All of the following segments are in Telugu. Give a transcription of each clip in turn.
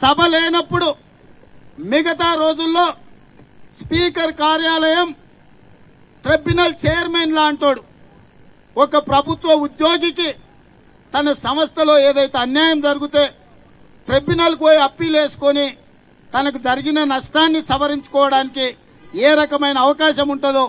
సభ లేనప్పుడు మిగతా రోజుల్లో స్పీకర్ కార్యాలయం ట్రిబ్యునల్ చైర్మన్ లాంటోడు ఒక ప్రభుత్వ ఉద్యోగికి తన సంస్థలో ఏదైతే అన్యాయం జరిగితే ట్రిబ్యునల్కి పోయి అప్పీల్ వేసుకొని తనకు జరిగిన నష్టాన్ని సవరించుకోవడానికి ఏ రకమైన అవకాశం ఉంటుందో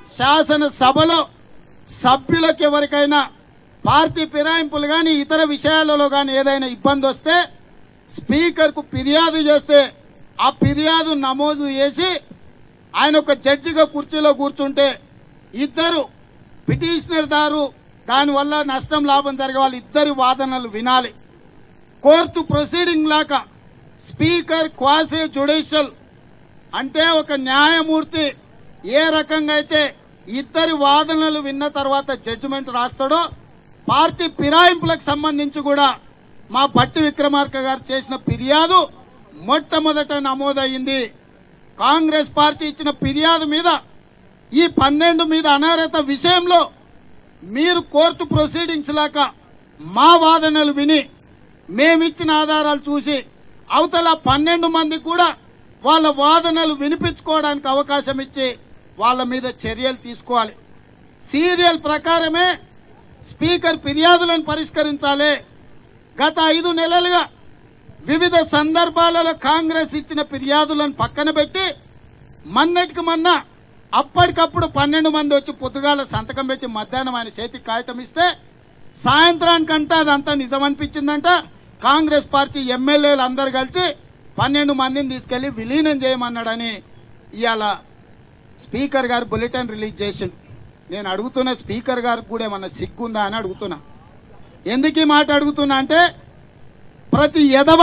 శాసనసభలో సభ్యులకు ఎవరికైనా పార్టీ ఫిరాయింపులు కానీ ఇతర విషయాలలో కానీ ఏదైనా ఇబ్బంది వస్తే స్పీకర్కు ఫిర్యాదు చేస్తే ఆ ఫిర్యాదు నమోదు చేసి ఆయన ఒక జడ్జిగా కుర్చీలో కూర్చుంటే ఇద్దరు పిటిషనర్ దారు దానివల్ల నష్టం లాభం జరిగే వాళ్ళు ఇద్దరి వాదనలు వినాలి కోర్టు ప్రొసీడింగ్ లాగా స్పీకర్ క్వాసీ జుడిషియల్ అంటే ఒక న్యాయమూర్తి ఏ రకంగా అయితే ఇద్దరి వాదనలు విన్న తర్వాత జడ్జిమెంట్ రాస్తాడో పార్టీ ఫిరాయింపులకు సంబంధించి కూడా మా బట్టి విక్రమార్క గారు చేసిన ఫిర్యాదు మొట్టమొదట నమోదయ్యింది కాంగ్రెస్ పార్టీ ఇచ్చిన ఫిర్యాదు మీద ఈ పన్నెండు మీద అనర్హత విషయంలో మీరు కోర్టు ప్రొసీడింగ్స్ లాగా మా వాదనలు విని మేమిచ్చిన ఆధారాలు చూసి అవతల పన్నెండు మంది కూడా వాళ్ళ వాదనలు వినిపించుకోవడానికి అవకాశం ఇచ్చి వాళ్ళ మీద చర్యలు తీసుకోవాలి సీరియల్ ప్రకారమే స్పీకర్ ఫిర్యాదులను పరిష్కరించాలి గత ఐదు నెలలుగా వివిధ సందర్భాలలో కాంగ్రెస్ ఇచ్చిన ఫిర్యాదులను పక్కన పెట్టి మన్నటికి మొన్న అప్పటికప్పుడు పన్నెండు మంది వచ్చి పొద్దుగాల సంతకం పెట్టి మధ్యాహ్నం ఆయన చేతికి కాగితం ఇస్తే సాయంత్రానికంటే అదంతా నిజం అనిపించిందంట కాంగ్రెస్ పార్టీ ఎమ్మెల్యేలు అందరు కలిసి పన్నెండు మందిని తీసుకెళ్లి విలీనం చేయమన్నాడని ఇవాళ స్పీకర్ గారు బులెటిన్ రిలీజ్ చేసిండు నేను అడుగుతున్న స్పీకర్ గారికి కూడా ఏమన్నా సిగ్గుందా అని అడుగుతున్నా ఎందుకు ఈ మాట అడుగుతున్నా అంటే ప్రతి ఎదవ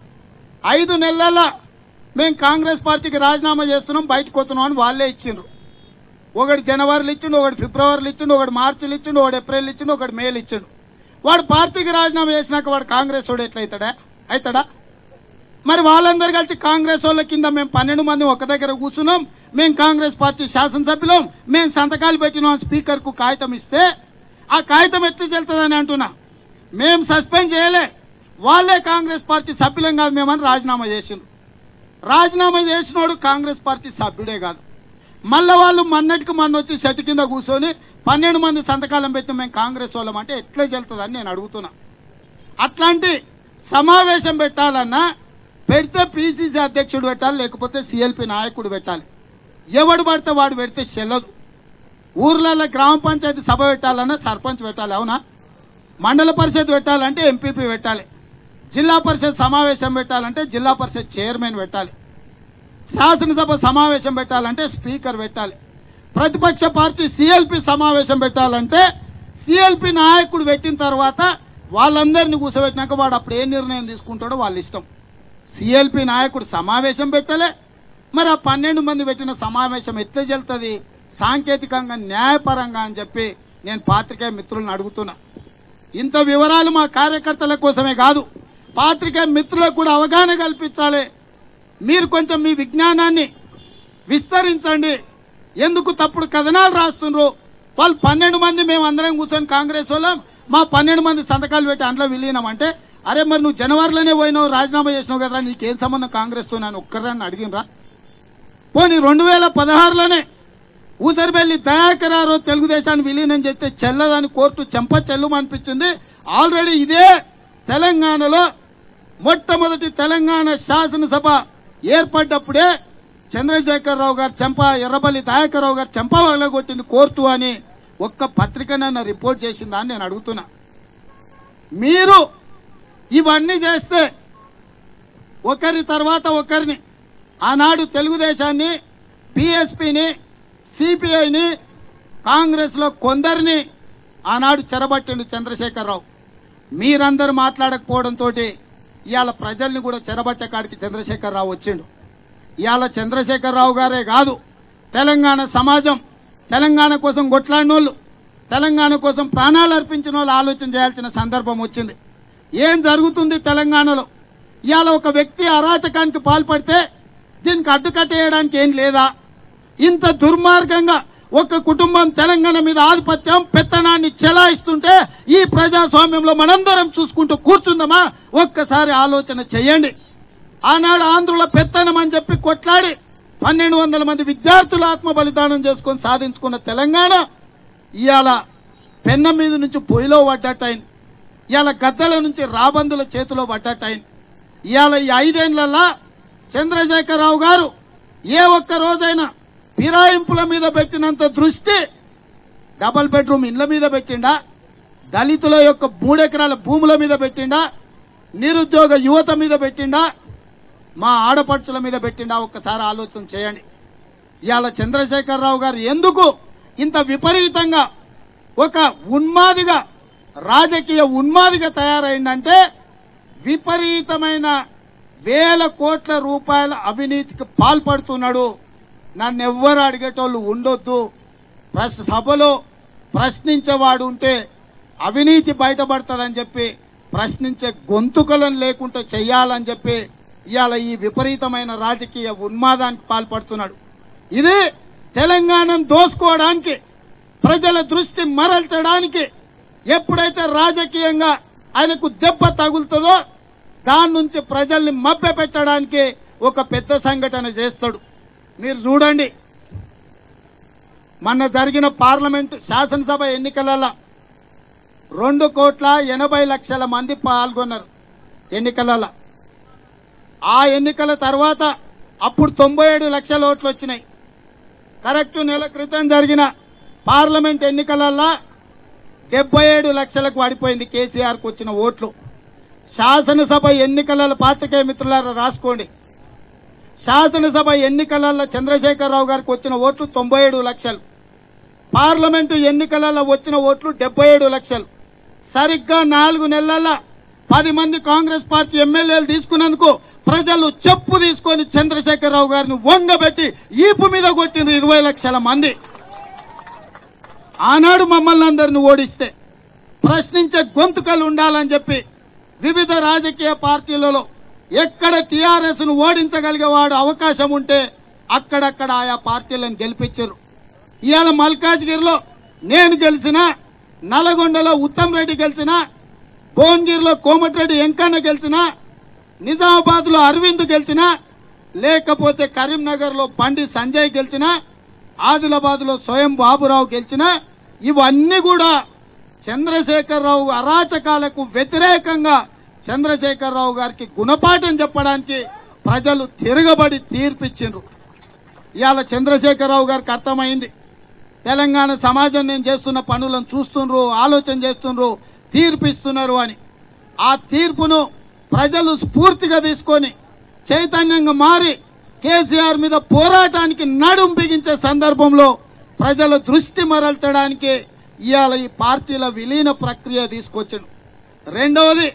ఐదు నెలల మేము కాంగ్రెస్ పార్టీకి రాజీనామా చేస్తున్నాం బయటకు వస్తున్నాం అని వాళ్ళే ఇచ్చిండ్రు ఒకటి జనవరిలో ఇచ్చిండు ఒకటి ఫిబ్రవరిలో ఇచ్చిండు ఒకటి మార్చిలో ఇచ్చిండు ఒకటి ఏప్రిల్ ఇచ్చిండు ఒకటి మేలు ఇచ్చిండు వాడు పార్టీకి రాజీనామా చేసినాక వాడు కాంగ్రెస్ వాడు ఎట్లయితాడా అవుతాడా మరి వాళ్ళందరూ కలిసి కాంగ్రెస్ వాళ్ళ కింద మేము పన్నెండు మంది ఒక దగ్గర కూర్చున్నాం మేము కాంగ్రెస్ పార్టీ శాసనసభ్యులం మేము సంతకాలు పెట్టినాం స్పీకర్ కు కాగితం ఇస్తే ఆ కాగితం ఎట్లా చెల్తుందని అంటున్నా మేము సస్పెండ్ చేయలే వాళ్ళే కాంగ్రెస్ పార్టీ సభ్యులం కాదు మేమని రాజీనామా చేసిండ్రు రాజీనామా చేసినోడు కాంగ్రెస్ పార్టీ సభ్యుడే కాదు మళ్ళా వాళ్ళు మన్నటికి మొన్న వచ్చి చెట్టు కింద కూర్చొని పన్నెండు మంది సంతకాలం పెట్టి మేము కాంగ్రెస్ వాళ్ళం అంటే ఎట్లా చెల్తుందని నేను అడుగుతున్నా అట్లాంటి సమావేశం పెట్టాలన్నా పెడితే పిసిసి అధ్యక్షుడు పెట్టాలి లేకపోతే సిఎల్పి నాయకుడు పెట్టాలి ఎవడు పడితే వాడు పెడితే చెల్లదు ఊర్లలో గ్రామ పంచాయతీ సభ పెట్టాలన్నా సర్పంచ్ పెట్టాలి అవునా మండల పరిషత్ పెట్టాలంటే ఎంపీపీ పెట్టాలి జిల్లా పరిషత్ సమావేశం పెట్టాలంటే జిల్లా పరిషత్ చైర్మన్ పెట్టాలి శాసనసభ సమావేశం పెట్టాలంటే స్పీకర్ పెట్టాలి ప్రతిపక్ష పార్టీ సిఎల్పి సమావేశం పెట్టాలంటే సిఎల్పి నాయకుడు పెట్టిన తర్వాత వాళ్ళందరినీ కూర్చోబెట్టినాక వాడు అప్పుడు ఏ నిర్ణయం తీసుకుంటాడో వాళ్ళ ఇష్టం సిఎల్పి నాయకుడు సమావేశం పెట్టలే మరి ఆ పన్నెండు మంది పెట్టిన సమావేశం ఎట్లా చెల్తుంది సాంకేతికంగా న్యాయపరంగా అని చెప్పి నేను పాత్రికేయ మిత్రులను అడుగుతున్నా ఇంత వివరాలు మా కార్యకర్తల కోసమే కాదు పాత్రికేయ మిత్రులకు కూడా అవగాహన కల్పించాలి మీరు కొంచెం మీ విజ్ఞానాన్ని విస్తరించండి ఎందుకు తప్పుడు కథనాలు రాస్తుండ్రు వాళ్ళు పన్నెండు మంది మేము అందరం కూర్చొని కాంగ్రెస్ వాళ్ళం మా పన్నెండు మంది సంతకాలు పెట్టి అందులో విలీనం అంటే అరే మరి నువ్వు జనవరిలోనే పోయినావు రాజీనామా చేసినావు కదరా నీకేం సంబంధం కాంగ్రెస్ తో నన్ను ఒక్కరాన్ని అడిగినరా పోనీ రెండు వేల పదహారులోనే ఊసరిపల్లి దయాకర్ ఆ రోజు తెలుగుదేశాన్ని విలీనం చేస్తే చెల్లదని కోర్టు చెంప చెల్లుమనిపించింది ఆల్రెడీ ఇదే తెలంగాణలో మొట్టమొదటి తెలంగాణ శాసనసభ ఏర్పడ్డప్పుడే చంద్రశేఖరరావు గారు చెంప ఎర్రబల్లి దయాకర్రావు గారు చెంప కొట్టింది కోర్టు అని ఒక్క పత్రిక నన్ను రిపోర్ట్ చేసిందా అని నేను అడుగుతున్నా మీరు ఇవన్నీ చేస్తే ఒకరి తర్వాత ఒకరిని ఆనాడు తెలుగుదేశాన్ని బీఎస్పీని సిపిఐని కాంగ్రెస్ లో కొందరిని ఆనాడు చెరబట్టిండు చంద్రశేఖరరావు మీరందరూ మాట్లాడకపోవడంతో ఇవాళ ప్రజల్ని కూడా చెరబట్టే కాడికి చంద్రశేఖరరావు వచ్చిండు ఇవాళ చంద్రశేఖరరావు గారే కాదు తెలంగాణ సమాజం తెలంగాణ కోసం కొట్లాడినోళ్ళు తెలంగాణ కోసం ప్రాణాలు అర్పించిన వాళ్ళు ఆలోచన చేయాల్సిన సందర్భం వచ్చింది ఏం జరుగుతుంది తెలంగాణలో ఇవాళ ఒక వ్యక్తి అరాచకానికి పాల్పడితే దీనికి అడ్డుకట్టేయడానికి ఏం లేదా ఇంత దుర్మార్గంగా ఒక కుటుంబం తెలంగాణ మీద ఆధిపత్యం పెత్తనాన్ని చెలాయిస్తుంటే ఈ ప్రజాస్వామ్యంలో మనందరం చూసుకుంటూ కూర్చుందామా ఒక్కసారి ఆలోచన చేయండి ఆనాడు ఆంధ్రుల పెత్తనం అని చెప్పి కొట్లాడి పన్నెండు వందల మంది విద్యార్థులు ఆత్మ బలిదానం చేసుకొని సాధించుకున్న తెలంగాణ ఇవాళ పెన్న మీద నుంచి పొయ్యిలో పడ్డట్టయింది ఇవాళ గద్దల నుంచి రాబందుల చేతిలో పడ్డట్టయింది ఇవాళ ఈ ఐదేళ్లలో చంద్రశేఖరరావు గారు ఏ ఒక్క రోజైనా ఫిరాయింపుల మీద పెట్టినంత దృష్టి డబల్ బెడ్రూమ్ ఇండ్ల మీద పెట్టిండా దళితుల యొక్క మూడెకరాల భూముల మీద పెట్టిండా నిరుద్యోగ యువత మీద పెట్టిండా మా ఆడపడుచుల మీద పెట్టిండా ఒక్కసారి ఆలోచన చేయండి ఇవాళ చంద్రశేఖరరావు గారు ఎందుకు ఇంత విపరీతంగా ఒక ఉన్మాదిగా రాజకీయ ఉన్మాదిగా తయారైందంటే విపరీతమైన వేల కోట్ల రూపాయల అవినీతికి పాల్పడుతున్నాడు నన్ను ఎవ్వరు అడిగేటోళ్ళు ఉండొద్దు ప్రస్ సభలో ప్రశ్నించేవాడు ఉంటే అవినీతి బయటపడుతుందని చెప్పి ప్రశ్నించే గొంతుకలను లేకుండా చెయ్యాలని చెప్పి ఇవాళ ఈ విపరీతమైన రాజకీయ ఉన్మాదానికి పాల్పడుతున్నాడు ఇది తెలంగాణను దోసుకోవడానికి ప్రజల దృష్టి మరల్చడానికి ఎప్పుడైతే రాజకీయంగా ఆయనకు దెబ్బ తగులుతుందో దాని నుంచి ప్రజల్ని మభ్య పెట్టడానికి ఒక పెద్ద సంఘటన చేస్తాడు మీరు చూడండి మొన్న జరిగిన పార్లమెంట్ శాసనసభ ఎన్నికలలో రెండు కోట్ల ఎనభై లక్షల మంది పాల్గొన్నారు ఎన్నికలలో ఆ ఎన్నికల తర్వాత అప్పుడు తొంభై ఏడు లక్షల ఓట్లు వచ్చినాయి కరెక్ట్ నెల క్రితం జరిగిన పార్లమెంట్ ఎన్నికలల్లో డెబ్బై ఏడు లక్షలకు పడిపోయింది కేసీఆర్కు వచ్చిన ఓట్లు శాసనసభ ఎన్నికల పాత్రికేయ మిత్రులారా రాసుకోండి శాసనసభ ఎన్నికలలో చంద్రశేఖరరావు గారికి వచ్చిన ఓట్లు తొంభై ఏడు లక్షలు పార్లమెంటు ఎన్నికలలో వచ్చిన ఓట్లు డెబ్బై ఏడు లక్షలు సరిగ్గా నాలుగు నెలల పది మంది కాంగ్రెస్ పార్టీ ఎమ్మెల్యేలు తీసుకున్నందుకు ప్రజలు చెప్పు తీసుకొని చంద్రశేఖరరావు గారిని వంగబెట్టి ఈపు మీద కొట్టిన ఇరవై లక్షల మంది ఆనాడు మమ్మల్ని అందరిని ఓడిస్తే ప్రశ్నించే గొంతుకలు ఉండాలని చెప్పి వివిధ రాజకీయ పార్టీలలో ఎక్కడ టీఆర్ఎస్ ను ఓడించగలిగేవాడు అవకాశం ఉంటే అక్కడక్కడ ఆయా పార్టీలను గెలిపించారు ఇవాళ మల్కాజ్గిరిలో నేను గెలిచిన నల్గొండలో ఉత్తమ్ రెడ్డి గెలిచిన భువనగిరిలో కోమటిరెడ్డి వెంకన్న గెలిచిన నిజామాబాద్ లో అరవింద్ గెలిచిన లేకపోతే కరీంనగర్ లో బండి సంజయ్ గెలిచిన ఆదిలాబాద్ లో స్వయం బాబురావు గెలిచిన ఇవన్నీ కూడా చంద్రశేఖరరావు అరాచకాలకు వ్యతిరేకంగా చంద్రశేఖరరావు గారికి గుణపాఠం చెప్పడానికి ప్రజలు తిరగబడి తీర్పిచ్చిండ్రు ఇవాళ చంద్రశేఖరరావు గారికి అర్థమైంది తెలంగాణ సమాజం నేను చేస్తున్న పనులను చూస్తుండ్రు ఆలోచన చేస్తుండ్రు తీర్పిస్తున్నారు అని ఆ తీర్పును ప్రజలు స్ఫూర్తిగా తీసుకొని చైతన్యంగా మారి కేసీఆర్ మీద పోరాటానికి నడుం బిగించే సందర్భంలో ప్రజల దృష్టి మరల్చడానికి ఇవాళ ఈ పార్టీల విలీన ప్రక్రియ తీసుకొచ్చాడు రెండవది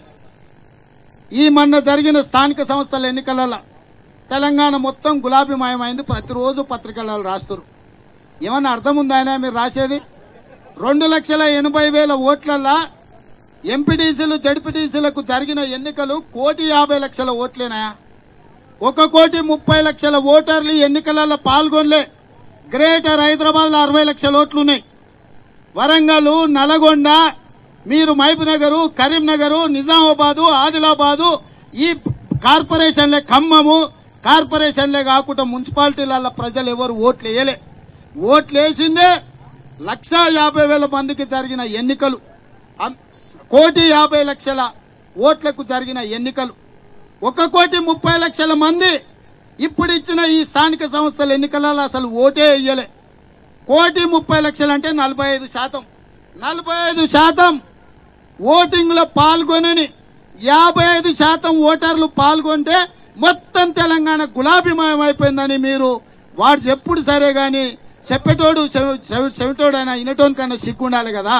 ఈ మొన్న జరిగిన స్థానిక సంస్థల ఎన్నికలలో తెలంగాణ మొత్తం గులాబీమయమైంది ప్రతిరోజు పత్రికలలో రాస్తారు ఏమన్నా అర్థం ఉందా ఆయన మీరు రాసేది రెండు లక్షల ఎనభై వేల ఓట్లల్లా ఎంపీటీసీలు జడ్పీటీసీలకు జరిగిన ఎన్నికలు కోటి యాభై లక్షల ఓట్లేనాయా ఒక కోటి ముప్పై లక్షల ఓటర్లు ఈ ఎన్నికలలో పాల్గొనలే గ్రేటర్ హైదరాబాద్ లో అరవై లక్షల ఓట్లున్నాయి వరంగల్ నల్గొండ మీరు మహబూబ్నగర్ కరీంనగర్ నిజామాబాదు ఆదిలాబాదు ఈ కార్పొరేషన్లే ఖమ్మము కార్పొరేషన్లే కాకుండా మున్సిపాలిటీల ప్రజలు ఎవరు ఓట్లు వేయలే ఓట్లు వేసిందే లక్ష యాభై వేల మందికి జరిగిన ఎన్నికలు అం- కోటి యాభై లక్షల ఓట్లకు జరిగిన ఎన్నికలు ఒక కోటి ముప్పై లక్షల మంది ఇప్పుడు ఇచ్చిన ఈ స్థానిక సంస్థల ఎన్నికలలో అసలు ఓటే వేయలే కోటి ముప్పై లక్షలు అంటే నలభై ఐదు శాతం నలభై ఐదు శాతం ఓటింగ్ లో పాల్గొనని యాభై ఐదు శాతం ఓటర్లు పాల్గొంటే మొత్తం తెలంగాణ గులాబీమయం అయిపోయిందని మీరు వాడు చెప్పుడు సరే గాని చెప్పేటోడు చెవి- చెవి- చెవిటోడైనా ఇనటోని కన్నా సిగ్గుండాలి కదా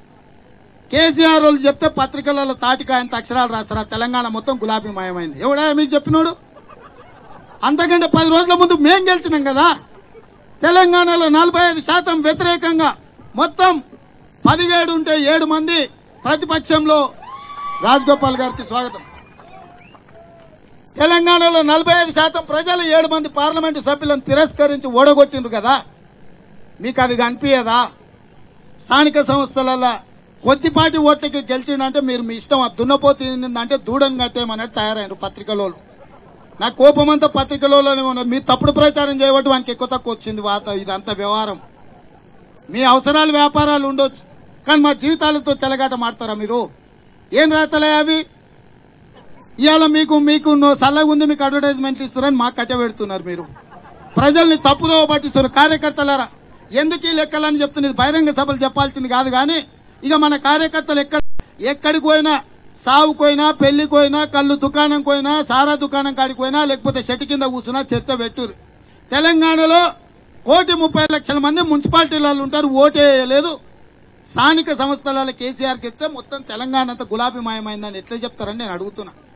కేసీఆర్ వాళ్ళు చెప్తే పత్రికలలో తాటికాయంత అక్షరాలు రాస్తారా తెలంగాణ మొత్తం గులాబీమయమైంది ఎవడా మీకు చెప్పినోడు అంతకంటే పది రోజుల ముందు మేం గెలిచినాం కదా తెలంగాణలో నలభై ఐదు శాతం వ్యతిరేకంగా మొత్తం పదిహేడు ఉంటే ఏడు మంది ప్రతిపక్షంలో రాజగోపాల్ గారికి స్వాగతం తెలంగాణలో నలభై ఐదు శాతం ప్రజలు ఏడు మంది పార్లమెంటు సభ్యులను తిరస్కరించి ఓడగొట్టిండ్రు కదా మీకు అది కనిపించదా స్థానిక సంస్థలలో కొద్దిపాటి ఓట్లకి గెలిచిందంటే మీరు మీ ఇష్టం ఆ దున్నపోతుందంటే దూడని కట్టేయమన్నట్టు తయారైన పత్రికలో నా కోపం అంతా పత్రికలోనే ఉన్నది మీరు తప్పుడు ప్రచారం చేయబట్టి వానికి ఎక్కువ తక్కువ వచ్చింది వాత ఇదంతా వ్యవహారం మీ అవసరాలు వ్యాపారాలు ఉండొచ్చు కానీ మా జీవితాలతో చెలగాట మాడతారా మీరు ఏం రాతలే అవి ఇవాళ మీకు మీకు నో- చల్లగా ఉంది మీకు అడ్వర్టైజ్మెంట్లు ఇస్తున్నారని మాకు కట్ట పెడుతున్నారు మీరు ప్రజల్ని తప్పుదో పట్టిస్తున్నారు కార్యకర్తలారా ఎందుకు ఈ లెక్కలని చెప్తున్నది బహిరంగ సభలు చెప్పాల్సింది కాదు కానీ ఇక మన కార్యకర్తలు ఎక్కడ ఎక్కడికి పోయినా సావుకు పోయినా పెళ్లికి పోయినా కళ్ళు దుకాణం పోయినా సారా దుకాణం కాడికి పోయినా లేకపోతే చెట్టు కింద కూర్చున్నా చర్చ పెట్టురు తెలంగాణలో కోటి ముప్పై లక్షల మంది మున్సిపాలిటీలలో ఉంటారు ఓటే వేయలేదు స్థానిక సంస్థల కేసీఆర్కి ఇస్తే మొత్తం తెలంగాణ అంతా గులాబీ మాయమైందని ఎట్లా చెప్తారని నేను అడుగుతున్నా